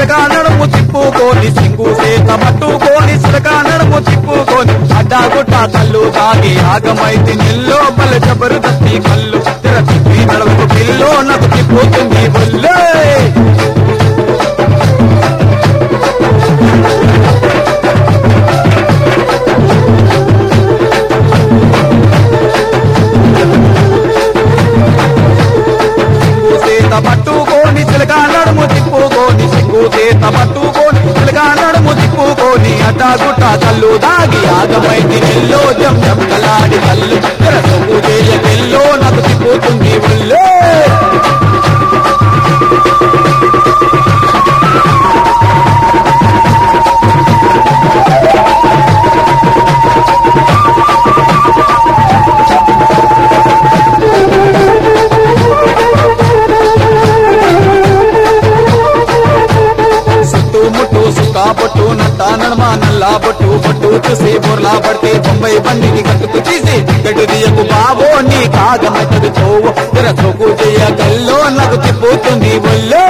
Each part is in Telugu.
చిలక నడుము తిప్పుకొని సింగు సేత పట్టుకొని చిలక నడుము తిప్పుకొని అడ్డాగుట్ట కళ్ళు తాగి ఆగమైతే నిల్లో బల జబరుదస్తి కళ్ళు తెర తిప్పి నడుము పిల్లో నాకు తిప్పుతుంది బుల్లే సింగు సేత పట్టుకొని చిలక నడుము తిప్పుకొని సింగు సేత పట్టుకొని చిలక నడుము తిప్పుకొని అడ్డాగుట్ట కళ్ళు దాగి ఆగమైతే నిల్లో జం జం కలాడి కళ్ళు తెర సొమ్ము చేయ పిల్లో నాకు తిప్పుతుంది బుల్లే సుట్టు ముట్టు సుక్కా బొట్టు నట్ట నడమ నల్లా బొట్టు బొట్టు చూసి బొర్లా పడితే బొంబై బండిని కట్టుకు తీసి టికెట్ తీయకు బాబో నీ కాగమతడు పోవు తెర సోకు చెయ్య కల్లో నాకు తిప్పుతుంది ఒళ్ళే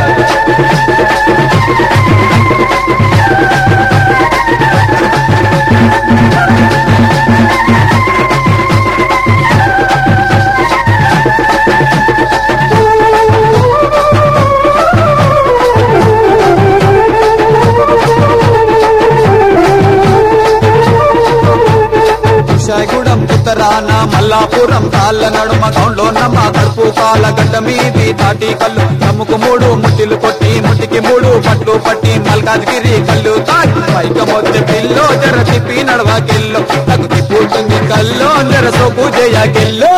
విశాయగూడెం ఉత్తరాన మల్లాపురం కాళ్ళ నడుమ గౌండ్లో నమ్మ కడుపు కాల గడ్డ మీది తాటి కళ్ళు నమ్ముకు మూడు ముట్టిలు కొట్టి ముట్టికి మూడు పట్లు పట్టి మల్కాజ్గిరి కళ్ళు తాగి పైకమొచ్చే పిల్లో జర తిప్పి నడవకెల్లో నాకు తిప్పుతుంది కల్లో జర సోకు చేయకెల్లో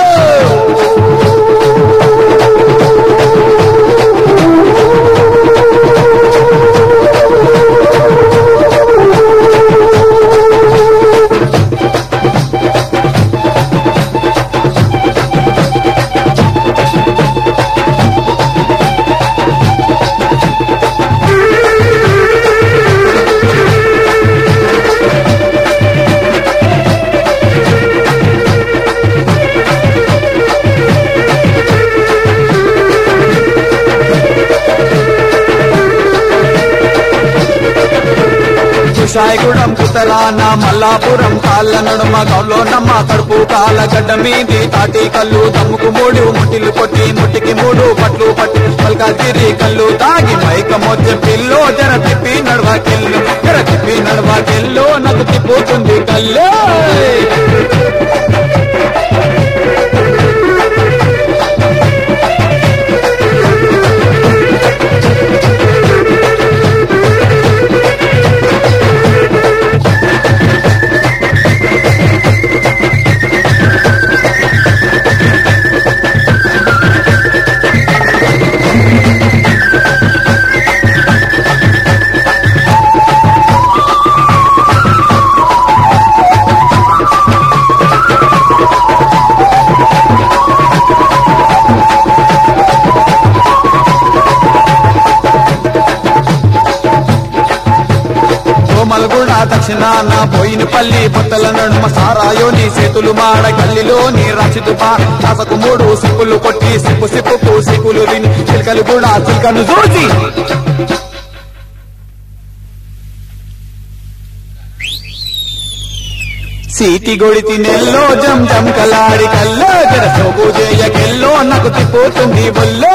విశాయగూడెం ఉత్తరాన మల్లాపురం కాళ్ళ నడుమ గౌలో నమ్మ కడుపు కాల గడ్డ మీది తాటి కళ్ళు దమ్ముకు మూడు ముట్టిలు కొట్టి ముట్టికి మూడు పట్లు పట్టి మల్కాజిరి కళ్ళు తాగి మైక మొచ్చే పిల్లో జర తిప్పి నడవకెళ్ళు జర తిప్పి నడవకెళ్ళు నాకు తిప్పుతుంది కల్లో కోమలగూడ దక్షిణాన పోయినపల్లి పొట్టల నడుమ సారాయోని చేతులు మాడ గల్లిలోని రచితు కాసకు మూడు సిప్పులు కొట్టి సిప్పు సిప్పుకు సిప్పులు విని చిలకలు కూడా చిలకను చూసి సీటి గొడితి నెల్లో జం జం కలాడి కల్లో జర సోగు చేయకెల్లో నాకు తిప్పుతుంది బొల్లే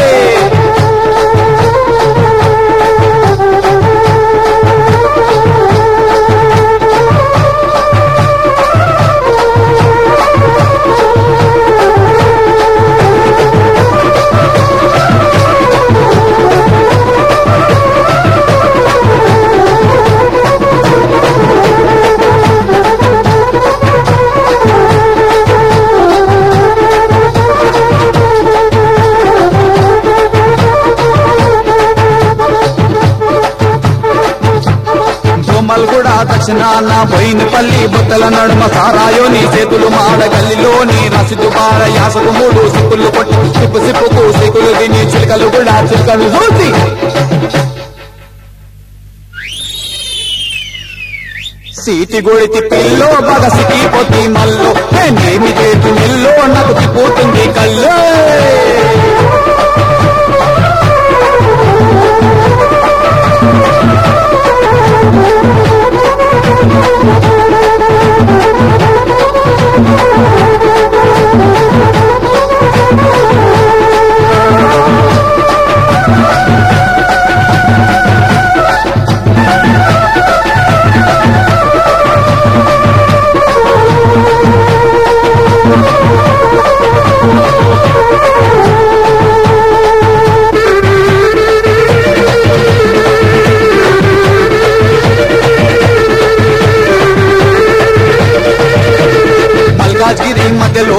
బొమ్మలు దక్షిణాన బోయినపల్లి బుట్టల నడుమ సారాయోని చేతులు మాడ గల్లిలోని రసిదు బార యాసకు మూడు సిక్కులు కొట్టి సిప్పు సిప్పుకు సిక్కులు తిని చిలకలు కూడా చిలకలు చూసి సీటి గొడితి పిల్లో బగసికి పొత్తి మల్లో నేనేమి చేతు నిల్లో నాకు తిప్పుతుంది కల్లో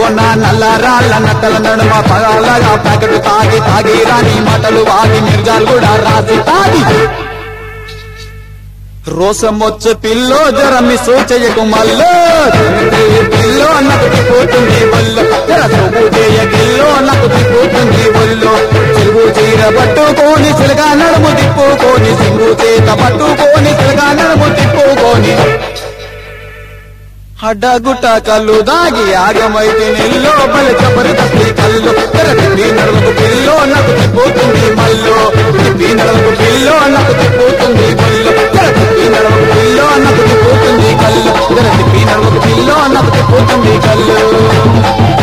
నా నల్లరాళ్ళ నక్కల నడుమ పగాలగా ప్యాకెట్ తాగి తాగి రాని మాటలు వాగి నిర్జాలు కూడా రాసి తాగి రోసం వచ్చే పిల్లో జరమి సూచయకు మల్లో పిల్లో నాకు తిప్పుతుంది ఒళ్ళు జర సొమ్ము చేయ గిల్లో నాకు తిప్పుతుంది ఒళ్ళు చెరువు చీర పట్టుకొని సిలగా నడుము తిప్పుకొని సింగు చేత పట్టుకొని సిలగా నడుము తిప్పుకొని అడ్డగుట్ట కళ్ళు దాగి ఆగమైతే నెల్లో బలి జబర్దస్తి కళ్ళు తిప్పి నడుముకు పిల్లో నాకు తిప్పుతుంది మల్లో తిప్పి నడుముకు పిల్లో నాకు తిప్పుతుంది మల్లో తిప్పి నడుముకు పిల్లో నాకు తిప్పుతుంది కళ్ళు తిప్పి నడుముకు పిల్లో నాకు తిప్పుతుంది కళ్ళు